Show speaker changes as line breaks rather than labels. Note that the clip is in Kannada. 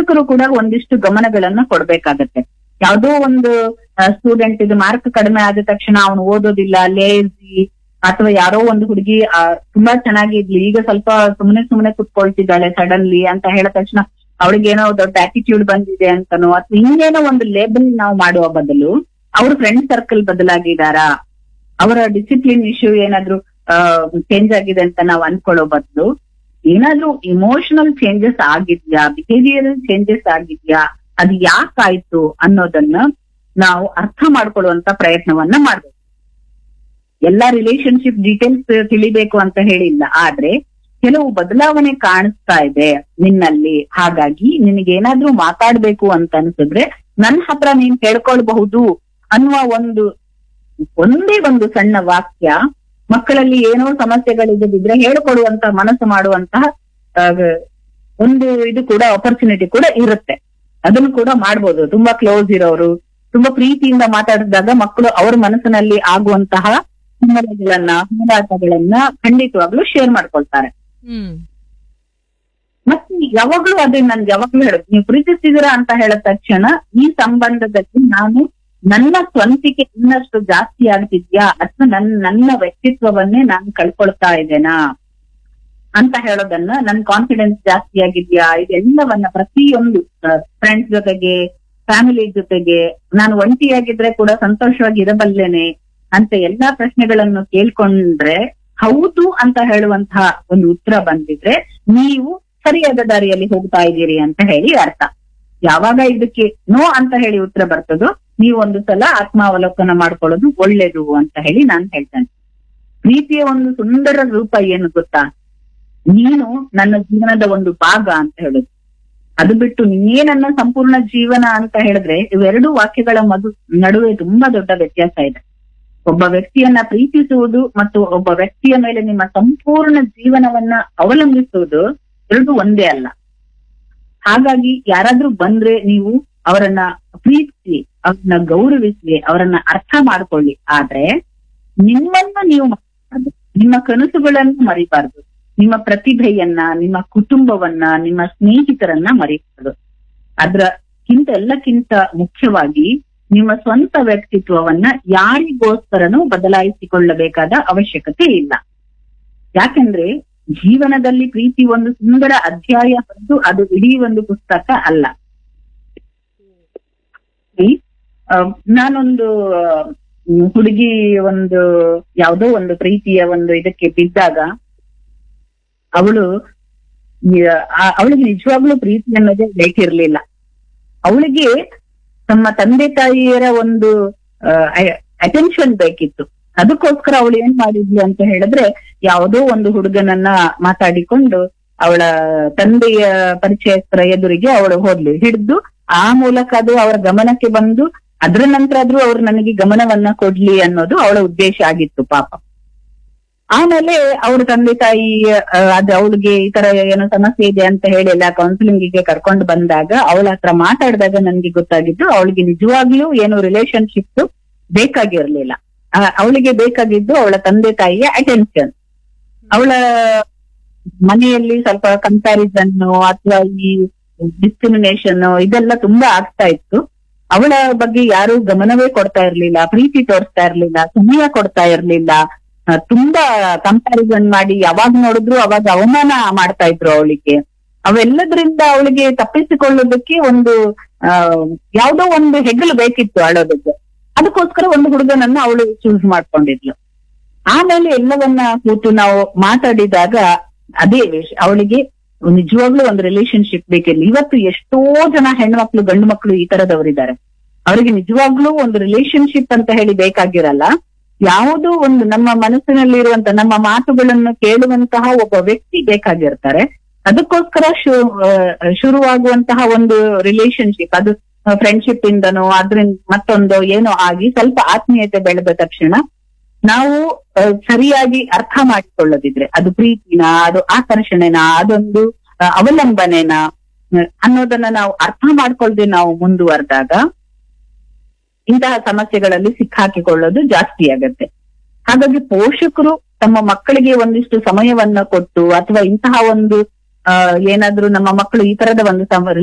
ಪೋಷಕರು ಕೂಡ ಒಂದಿಷ್ಟು ಗಮನಗಳನ್ನ ಕೊಡ್ಬೇಕಾಗತ್ತೆ ಯಾವ್ದೋ ಒಂದು ಸ್ಟೂಡೆಂಟ್ ಇದು ಮಾರ್ಕ್ ಕಡಿಮೆ ಆದ ತಕ್ಷಣ ಅವನು ಓದೋದಿಲ್ಲ ಲೇಜಿ ಅಥವಾ ಯಾರೋ ಒಂದು ಹುಡುಗಿ ಆ, ತುಂಬಾ ಚೆನ್ನಾಗಿದ್ಲಿ ಈಗ ಸ್ವಲ್ಪ ಸುಮ್ನೆ ಸುಮ್ನೆ ಕುತ್ಕೊಳ್ತಿದ್ದಾಳೆ ಸಡನ್ಲಿ ಅಂತ ಹೇಳಿದ ತಕ್ಷಣ ಅವಳಿಗೇನೋ ದೊಡ್ಡ ಆಟಿಟ್ಯೂಡ್ ಬಂದಿದೆ ಅಂತನೋ ಅಥವಾ ಇನ್ನೇನೋ ಒಂದು ಲೇಬಲ್ ನಾವು ಮಾಡುವ ಬದಲು ಅವ್ರ ಫ್ರೆಂಡ್ ಸರ್ಕಲ್ ಬದಲಾಗಿದಾರಾ ಅವರ ಡಿಸಿಪ್ಲಿನ್ ಇಶ್ಯೂ ಏನಾದ್ರೂ ಚೇಂಜ್ ಆಗಿದೆ ಅಂತ ನಾವು ಅನ್ಕೊಳ್ಳೋ ಬದಲು ಏನಾದ್ರೂ ಇಮೋಷನಲ್ ಚೇಂಜಸ್ ಆಗಿದ್ಯಾ ಬಿಹೇವಿಯರಲ್ ಚೇಂಜಸ್ ಆಗಿದ್ಯಾ ಅದು ಯಾಕಾಯ್ತು ಅನ್ನೋದನ್ನ ನಾವು ಅರ್ಥ ಮಾಡ್ಕೊಳ್ಳುವಂತ ಪ್ರಯತ್ನವನ್ನ ಮಾಡ್ಬೇಕು ಎಲ್ಲಾ ರಿಲೇಶನ್ಶಿಪ್ ಡೀಟೇಲ್ಸ್ ತಿಳಿಬೇಕು ಅಂತ ಹೇಳಿಲ್ಲ ಆದ್ರೆ ಕೆಲವು ಬದಲಾವಣೆ ಕಾಣಿಸ್ತಾ ಇದೆ ನಿನ್ನಲ್ಲಿ ಹಾಗಾಗಿ ನಿನಗೇನಾದ್ರೂ ಮಾತಾಡ್ಬೇಕು ಅಂತ ಅನ್ಸಿದ್ರೆ ನನ್ನ ಹತ್ರ ನೀನ್ ಹೇಳ್ಕೊಳ್ಬಹುದು ಅನ್ನುವ ಒಂದು ಒಂದೇ ಒಂದು ಸಣ್ಣ ವಾಕ್ಯ ಮಕ್ಕಳಲ್ಲಿ ಏನೋ ಸಮಸ್ಯೆಗಳಿದ್ದಿದ್ರೆ ಹೇಳ್ಕೊಡುವಂತ ಮನಸ್ಸು ಮಾಡುವಂತಹ ಆ, ಒಂದು ಇದು ಕೂಡ ಆಪರ್ಚುನಿಟಿ ಕೂಡ ಇರುತ್ತೆ ಅದನ್ನು ಕೂಡ ಮಾಡ್ಬೋದು ತುಂಬಾ ಕ್ಲೋಸ್ ಇರೋರು ತುಂಬಾ ಪ್ರೀತಿಯಿಂದ ಮಾತಾಡಿದಾಗ ಮಕ್ಕಳು ಅವ್ರ ಮನಸ್ಸಿನಲ್ಲಿ ಆಗುವಂತಹ ಹಿನ್ನೆಲೆಗಳನ್ನ ಹೋರಾಟಗಳನ್ನ ಖಂಡಿತವಾಗ್ಲೂ ಶೇರ್ ಮಾಡ್ಕೊಳ್ತಾರೆ
ಹ್ಮ್
ಮತ್ತೆ ಯಾವಾಗ್ಲೂ ಅದೇ ನನ್ಗೆ ಯಾವಾಗ್ಲೂ ಹೇಳುದು ನೀವು ಪ್ರೀತಿಸಿದಿರ ಅಂತ ಹೇಳಿದ ತಕ್ಷಣ ಈ ಸಂಬಂಧದಲ್ಲಿ ನಾನು ನನ್ನ ಸ್ವಂತಿಕೆ ಇನ್ನಷ್ಟು ಜಾಸ್ತಿ ಆಗ್ತಿದ್ಯಾ ಅಥವಾ ನನ್ ನನ್ನ ವ್ಯಕ್ತಿತ್ವವನ್ನೇ ನಾನು ಕಳ್ಕೊಳ್ತಾ ಇದ್ದೇನಾ ಅಂತ ಹೇಳೋದನ್ನ ನನ್ ಕಾನ್ಫಿಡೆನ್ಸ್ ಜಾಸ್ತಿ ಆಗಿದ್ಯಾ ಇದೆಲ್ಲವನ್ನ ಪ್ರತಿಯೊಂದು ಫ್ರೆಂಡ್ಸ್ ಜೊತೆಗೆ ಫ್ಯಾಮಿಲಿ ಜೊತೆಗೆ ನಾನು ಒಂಟಿಯಾಗಿದ್ರೆ ಕೂಡ ಸಂತೋಷವಾಗಿ ಇರಬಲ್ಲೇನೆ ಅಂತ ಎಲ್ಲಾ ಪ್ರಶ್ನೆಗಳನ್ನು ಕೇಳ್ಕೊಂಡ್ರೆ ಹೌದು ಅಂತ ಹೇಳುವಂತಹ ಒಂದು ಉತ್ತರ ಬಂದಿದ್ರೆ ನೀವು ಸರಿಯಾದ ದಾರಿಯಲ್ಲಿ ಹೋಗ್ತಾ ಇದ್ದೀರಿ ಅಂತ ಹೇಳಿ ಅರ್ಥ ಯಾವಾಗ ಇದಕ್ಕೆ ನೋ ಅಂತ ಹೇಳಿ ಉತ್ತರ ಬರ್ತದೋ ನೀವು ಒಂದು ಸಲ ಆತ್ಮಾವಲೋಕನ ಮಾಡ್ಕೊಳ್ಳೋದು ಒಳ್ಳೇದು ಅಂತ ಹೇಳಿ ನಾನು ಹೇಳ್ತೇನೆ ಪ್ರೀತಿಯ ಒಂದು ಸುಂದರ ರೂಪ ಏನು ಗೊತ್ತಾ ನೀನು ನನ್ನ ಜೀವನದ ಒಂದು ಭಾಗ ಅಂತ ಹೇಳುದು ಅದು ಬಿಟ್ಟು ನೀನೇ ನನ್ನ ಸಂಪೂರ್ಣ ಜೀವನ ಅಂತ ಹೇಳಿದ್ರೆ ಇವೆರಡು ವಾಕ್ಯಗಳ ಮಧು ನಡುವೆ ತುಂಬಾ ದೊಡ್ಡ ವ್ಯತ್ಯಾಸ ಇದೆ ಒಬ್ಬ ವ್ಯಕ್ತಿಯನ್ನ ಪ್ರೀತಿಸುವುದು ಮತ್ತು ಒಬ್ಬ ವ್ಯಕ್ತಿಯ ಮೇಲೆ ನಿಮ್ಮ ಸಂಪೂರ್ಣ ಜೀವನವನ್ನ ಅವಲಂಬಿಸುವುದು ಎರಡು ಒಂದೇ ಅಲ್ಲ ಹಾಗಾಗಿ ಯಾರಾದ್ರೂ ಬಂದ್ರೆ ನೀವು ಅವರನ್ನ ಪ್ರೀತಿಸಿ ಅವ್ರನ್ನ ಗೌರವಿಸಿ ಅವರನ್ನ ಅರ್ಥ ಮಾಡ್ಕೊಳ್ಳಿ ಆದ್ರೆ ನಿಮ್ಮನ್ನ ನೀವು ಮರಿಬಾರ್ದು ನಿಮ್ಮ ಕನಸುಗಳನ್ನು ಮರಿಬಾರ್ದು ನಿಮ್ಮ ಪ್ರತಿಭೆಯನ್ನ ನಿಮ್ಮ ಕುಟುಂಬವನ್ನ ನಿಮ್ಮ ಸ್ನೇಹಿತರನ್ನ ಮರಿಬಾರ್ದು ಅದ್ರಕ್ಕಿಂತ ಎಲ್ಲಕ್ಕಿಂತ ಮುಖ್ಯವಾಗಿ ನಿಮ್ಮ ಸ್ವಂತ ವ್ಯಕ್ತಿತ್ವವನ್ನ ಯಾರಿಗೋಸ್ಕರನೂ ಬದಲಾಯಿಸಿಕೊಳ್ಳಬೇಕಾದ ಅವಶ್ಯಕತೆ ಇಲ್ಲ ಯಾಕಂದ್ರೆ ಜೀವನದಲ್ಲಿ ಪ್ರೀತಿ ಒಂದು ಸುಂದರ ಅಧ್ಯಾಯ ಹೊರತು ಅದು ಇಡೀ ಒಂದು ಪುಸ್ತಕ ಅಲ್ಲ ಈ, ಆ, ನಾನೊಂದು ಆ, ಮ್, ಹುಡುಗಿ ಒಂದು ಯಾವುದೋ ಒಂದು ಪ್ರೀತಿಯ ಒಂದು ಇದಕ್ಕೆ ಬಿದ್ದಾಗ ಅವಳು ಅವಳಿಗೆ ನಿಜವಾಗ್ಲೂ ಪ್ರೀತಿ ಅನ್ನೋದೇ ಬೇಕಿರ್ಲಿಲ್ಲ ಅವಳಿಗೆ ತಮ್ಮ ತಂದೆ ತಾಯಿಯರ ಒಂದು ಅಟೆನ್ಷನ್ ಬೇಕಿತ್ತು ಅದಕ್ಕೋಸ್ಕರ ಅವಳು ಏನ್ ಮಾಡಿದ್ಲು ಅಂತ ಹೇಳಿದ್ರೆ ಯಾವುದೋ ಒಂದು ಹುಡುಗನನ್ನ ಮಾತಾಡಿಕೊಂಡು ಅವಳ ತಂದೆಯ ಪರಿಚಯಸ್ಥರ ಎದುರಿಗೆ ಅವಳು ಹೋದ್ಲು ಹಿಡಿದು ಆ ಮೂಲಕ ಅದು ಅವರ ಗಮನಕ್ಕೆ ಬಂದು ಅದ್ರ ನಂತರ ಆದ್ರೂ ಅವ್ರು ನನಗೆ ಗಮನವನ್ನ ಕೊಡ್ಲಿ ಅನ್ನೋದು ಅವಳ ಉದ್ದೇಶ ಆಗಿತ್ತು ಪಾಪ ಆಮೇಲೆ ಅವ್ರ ತಂದೆ ತಾಯಿ ಆ, ಅದು ಅವಳಿಗೆ ಈ ತರ ಏನೋ ಸಮಸ್ಯೆ ಇದೆ ಅಂತ ಹೇಳಿ ಎಲ್ಲ ಕೌನ್ಸಿಲಿಂಗ್ ಗೆ ಕರ್ಕೊಂಡು ಬಂದಾಗ ಅವಳ ಹತ್ರ ಮಾತಾಡಿದಾಗ ನನ್ಗೆ ಗೊತ್ತಾಗಿದ್ದು ಅವಳಿಗೆ ನಿಜವಾಗ್ಲೂ ಏನು ರಿಲೇಶನ್ಶಿಪ್ ಬೇಕಾಗಿರ್ಲಿಲ್ಲ ಆ, ಅವಳಿಗೆ ಬೇಕಾಗಿದ್ದು ಅವಳ ತಂದೆ ತಾಯಿಯ ಅಟೆನ್ಷನ್ ಅವಳ ಮನೆಯಲ್ಲಿ ಸ್ವಲ್ಪ ಕಂಪ್ಯಾರಿಸನ್ ಅಥವಾ ಈ ಡಿಸ್ಕ್ರಿಮಿನೇಷನ್ ಇದೆಲ್ಲ ತುಂಬಾ ಆಗ್ತಾ ಇತ್ತು ಅವಳ ಬಗ್ಗೆ ಯಾರು ಗಮನವೇ ಕೊಡ್ತಾ ಇರ್ಲಿಲ್ಲ ಪ್ರೀತಿ ತೋರಿಸ್ತಾ ಇರ್ಲಿಲ್ಲ ಸಮಯ ಕೊಡ್ತಾ ಇರ್ಲಿಲ್ಲ ಆ, ತುಂಬಾ ಕಂಪ್ಯಾರಿಸನ್ ಮಾಡಿ ಯಾವಾಗ ನೋಡಿದ್ರು ಅವಾಗ ಅವಮಾನ ಮಾಡ್ತಾ ಇದ್ರು ಅವಳಿಗೆ ಅವೆಲ್ಲದ್ರಿಂದ ಅವಳಿಗೆ ತಪ್ಪಿಸಿಕೊಳ್ಳೋದಕ್ಕೆ ಒಂದು ಆ ಯಾವ್ದೋ ಒಂದು ಹೆಗಲು ಬೇಕಿತ್ತು ಅಳೋದಕ್ಕೆ ಅದಕ್ಕೋಸ್ಕರ ಒಂದು ಹುಡುಗನನ್ನ ಅವಳು ಚೂಸ್ ಮಾಡ್ಕೊಂಡಿದ್ಲು ಆಮೇಲೆ ಎಲ್ಲವನ್ನ ಕೂತು ನಾವು ಮಾತಾಡಿದಾಗ ಅದೇ ವಿಷ- ಅವಳಿಗೆ ನಿಜವಾಗ್ಲೂ ಒಂದು ರಿಲೇಶನ್ಶಿಪ್ ಬೇಕಿಲ್ಲ ಇವತ್ತು ಎಷ್ಟೋ ಜನ ಹೆಣ್ಮಕ್ಳು ಗಂಡು ಮಕ್ಳು ಈ ತರದವರಿದ್ದಾರೆ ಅವರಿಗೆ ನಿಜವಾಗ್ಲೂ ಒಂದು ರಿಲೇಶನ್ಶಿಪ್ ಅಂತ ಹೇಳಿ ಬೇಕಾಗಿರಲ್ಲ ಯಾವುದೋ ಒಂದು ನಮ್ಮ ಮನಸ್ಸಿನಲ್ಲಿ ಇರುವಂತ ನಮ್ಮ ಮಾತುಗಳನ್ನು ಕೇಳುವಂತಹ ಒಬ್ಬ ವ್ಯಕ್ತಿ ಬೇಕಾಗಿರ್ತಾರೆ ಅದಕ್ಕೋಸ್ಕರ ಶು- ಆ, ಶುರುವಾಗುವಂತಹ ಒಂದು ರಿಲೇಶನ್ಶಿಪ್ ಅದು ಫ್ರೆಂಡ್ಶಿಪ್ ಇಂದನೋ ಅದ್ರಿಂದ ಮತ್ತೊಂದು ಏನೋ ಆಗಿ ಸ್ವಲ್ಪ ಆತ್ಮೀಯತೆ ಬೆಳೆದ ತಕ್ಷಣ ನಾವು ಆ, ಸರಿಯಾಗಿ ಅರ್ಥ ಮಾಡಿಕೊಳ್ಳದಿದ್ರೆ ಅದು ಪ್ರೀತಿನ ಅದು ಆಕರ್ಷಣೆನ ಅದೊಂದು ಆ, ಅವಲಂಬನೆನ ಆ, ಅನ್ನೋದನ್ನ ನಾವು ಅರ್ಥ ಮಾಡ್ಕೊಳ್ದೆ ನಾವು ಮುಂದುವರೆದಾಗ ಇಂತಹ ಸಮಸ್ಯೆಗಳಲ್ಲಿ ಸಿಕ್ಕಾಕಿಕೊಳ್ಳೋದು ಜಾಸ್ತಿ ಆಗತ್ತೆ ಹಾಗಾಗಿ ಪೋಷಕರು ತಮ್ಮ ಮಕ್ಕಳಿಗೆ ಒಂದಿಷ್ಟು ಸಮಯವನ್ನ ಕೊಟ್ಟು ಅಥವಾ ಇಂತಹ ಒಂದು ಆ, ಏನಾದ್ರೂ ನಮ್ಮ ಮಕ್ಕಳು ಈ ತರದ ಒಂದು ಸಮ